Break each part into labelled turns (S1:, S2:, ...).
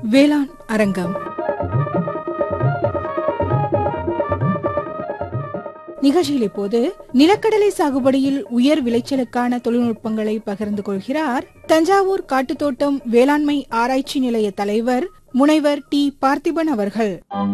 S1: வேளாண் அரங்கம் நிகழ்ச்சியில் இப்போது நிலக்கடலை சாகுபடியில் உயர் விளைச்சலுக்கான தொழில்நுட்பங்களை பகிர்ந்து கொள்கிறார் தஞ்சாவூர் காட்டுத்தோட்டம் வேளாண்மை ஆராய்ச்சி நிலைய தலைவர் முனைவர் டி பார்த்திபன் அவர்கள்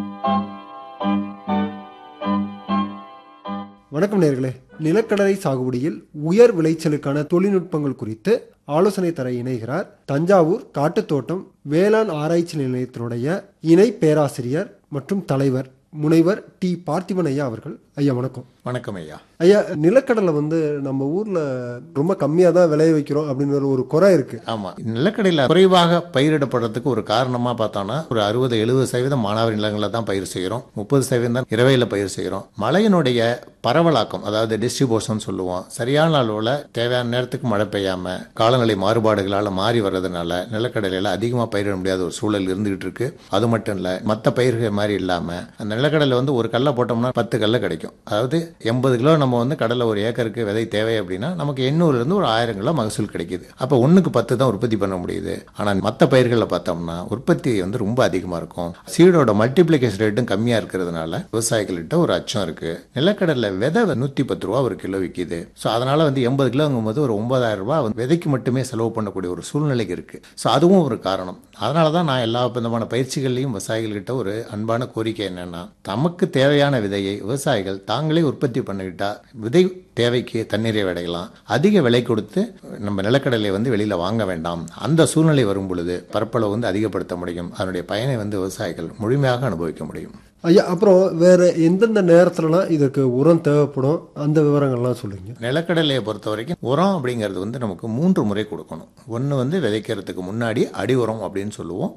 S2: வணக்கம் நேர்களே நிலக்கடலை சாகுபடியில் உயர் விளைச்சலுக்கான தொழில்நுட்பங்கள் குறித்து ஆலோசனை தர இணைகிறார் தஞ்சாவூர் காட்டுத்தோட்டம் வேளாண் ஆராய்ச்சி நிலையத்தினுடைய இணை பேராசிரியர் மற்றும் தலைவர் முனைவர் டி பார்த்திபன் ஐயா அவர்கள் ஐயா வணக்கம்
S3: வணக்கம் ஐயா
S2: ஐயா நிலக்கடலை வந்து நம்ம ஊர்ல ரொம்ப கம்மியா தான் விளைய வைக்கிறோம் அப்படின்னு ஒரு குறை இருக்கு
S3: ஆமா நிலக்கடையில் குறைவாக பயிரிடப்படுறதுக்கு ஒரு காரணமா பார்த்தோம்னா ஒரு அறுபது எழுபது சதவீதம் மானாவாரி நிலங்களில் தான் பயிர் செய்கிறோம் முப்பது சதவீதம் தான் இரவையில் பயிர் செய்கிறோம் மழையினுடைய பரவலாக்கம் அதாவது டிஸ்ட்ரிபியூஷன் சொல்லுவோம் சரியான அளவில் தேவையான நேரத்துக்கு மழை பெய்யாம காலநிலை மாறுபாடுகளால் மாறி வர்றதுனால நிலக்கடலையில் அதிகமாக பயிரிட முடியாத ஒரு சூழல் இருந்துகிட்டு இருக்கு அது மட்டும் இல்லை மற்ற பயிர்கள் மாதிரி இல்லாமல் அந்த நிலக்கடலை வந்து ஒரு கல்லை போட்டோம்னா பத்து கல்லை கிடைக்கும் அதாவது எண்பது கிலோ நம்ம வந்து கடலை ஒரு ஏக்கருக்கு விதை தேவை அப்படின்னா நமக்கு எண்ணூறுலேருந்து ஒரு ஆயிரம் கிலோ மகசூல் கிடைக்குது அப்போ ஒன்றுக்கு பத்து தான் உற்பத்தி பண்ண முடியுது ஆனால் மற்ற பயிர்களில் பார்த்தோம்னா உற்பத்தி வந்து ரொம்ப அதிகமாக இருக்கும் சீடோட மல்டிப்ளிகேஷன் ரேட்டும் கம்மியாக இருக்கிறதுனால விவசாயிகள்கிட்ட ஒரு அச்சம் இருக்கு நிலக்கடலை விதை நூற்றி பத்து ரூபா ஒரு கிலோ விற்கிது ஸோ அதனால வந்து எண்பது கிலோங்கும் போது ஒரு ஒன்பதாயிரம் ரூபாய் வந்து விதைக்கு மட்டுமே செலவு பண்ணக்கூடிய ஒரு சூழ்நிலைக்கு இருக்கு ஸோ அதுவும் ஒரு காரணம் அதனால தான் நான் எல்லா விதமான பயிற்சிகள்லையும் விவசாயிகள்கிட்ட ஒரு அன்பான கோரிக்கை என்னன்னா தமக்கு தேவையான விதையை விவசாயிகள் தாங்களே உற்பத்தி பண்ணிக்கிட்டா விதை தேவைக்கு தண்ணீரை அடையலாம் அதிக விலை கொடுத்து நம்ம நிலக்கடலை வந்து வெளியில் வாங்க வேண்டாம் அந்த சூழ்நிலை வரும் பொழுது பரப்பளவு வந்து அதிகப்படுத்த முடியும் அதனுடைய பயனை வந்து விவசாயிகள் முழுமையாக அனுபவிக்க முடியும்
S2: ஐயா அப்புறம் வேற எந்தெந்த நேரத்துலலாம் இதற்கு உரம் தேவைப்படும் அந்த விவரங்கள்லாம் சொல்லுங்க
S3: நிலக்கடலையை பொறுத்த வரைக்கும் உரம் அப்படிங்கிறது வந்து நமக்கு மூன்று முறை கொடுக்கணும் ஒன்று வந்து விதைக்கிறதுக்கு முன்னாடி அடி உரம் அப்படின்னு சொல்லுவோம்